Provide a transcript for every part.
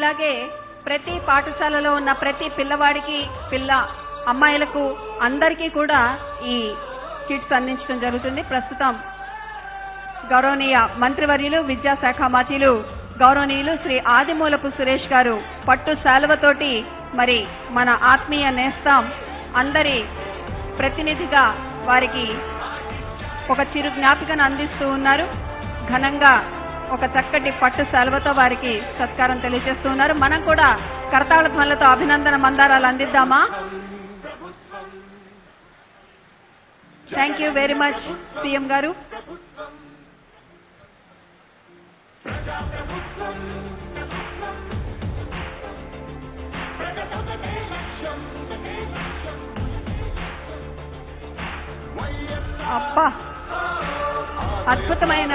ఇలాగే ప్రతి పాఠశాలలో ఉన్న ప్రతి పిల్లవాడికి పిల్ల అమ్మాయిలకు అందరికీ కూడా ఈ కిట్స్ అందించడం జరుగుతుంది ప్రస్తుతం గౌరవనీయ మంత్రివర్యులు విద్యాశాఖ మంత్రులు గౌరవనీయులు శ్రీ ఆదిమూలపు సురేష్ గారు పట్టు శాలువతోటి మరి మన ఆత్మీయ నేస్తాం అందరి ప్రతినిధిగా వారికి ఒక చిరు జ్ఞాపికను అందిస్తూ ఉన్నారు ఘనంగా ఒక చక్కటి పట్టు సెలవుతో వారికి సత్కారం తెలియజేస్తూ ఉన్నారు మనం కూడా కరతాళ ధ్వనులతో అభినందన మందారాలు అందిద్దామా thank you very much CM గారు అబ్బా అద్భుతమైన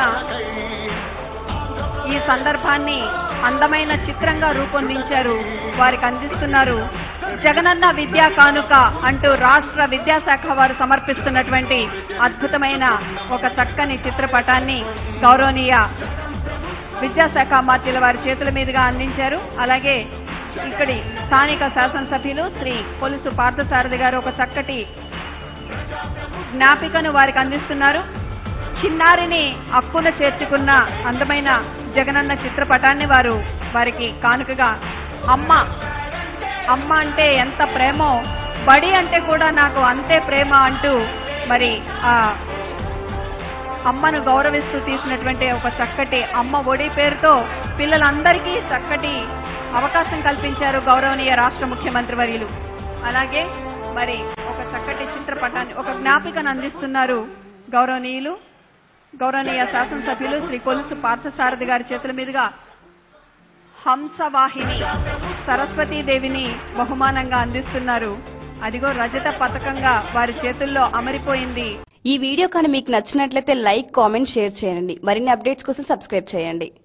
ఈ సందర్భాన్ని అందమైన చిత్రంగా రూపొందించారు వారికి అందిస్తున్నారు జగనన్న విద్యా కానుక అంటూ రాష్ట్ర విద్యాశాఖ వారు సమర్పిస్తున్నటువంటి అద్భుతమైన ఒక చక్కని చిత్రపటాన్ని గౌరవనీయ విద్యాశాఖ మంత్రుల వారి చేతుల మీదుగా అందించారు అలాగే ఇక్కడి స్థానిక శాసనసభ్యులు శ్రీ పొలుసు పార్థసారథి గారు ఒక చక్కటి జ్ఞాపికను వారికి అందిస్తున్నారు చిన్నారిని అక్కున చేర్చుకున్న అందమైన జగనన్న చిత్రపటాన్ని వారు వారికి కానుకగా అమ్మ అమ్మ అంటే ఎంత ప్రేమో బడి అంటే కూడా నాకు అంతే ప్రేమ అంటూ మరి ఆ అమ్మను గౌరవిస్తూ తీసినటువంటి ఒక చక్కటి అమ్మ ఒడి పేరుతో పిల్లలందరికీ చక్కటి అవకాశం కల్పించారు గౌరవనీయ రాష్ట్ర ముఖ్యమంత్రి వర్యులు అలాగే మరి ఒక చక్కటి చిత్రపటాన్ని ఒక జ్ఞాపికను అందిస్తున్నారు గౌరవనీయులు గౌరవనీయ శాసనసభ్యులు శ్రీ కొలుసు పార్థసారథి గారి చేతుల మీదుగా హంసవాహిని సరస్వతీదేవిని బహుమానంగా అందిస్తున్నారు అదిగో రజత పథకంగా వారి చేతుల్లో అమరిపోయింది ఈ వీడియో కానీ మీకు నచ్చినట్లయితే లైక్ కామెంట్ షేర్ చేయండి మరిన్ని అప్డేట్స్ కోసం సబ్స్క్రైబ్ చేయండి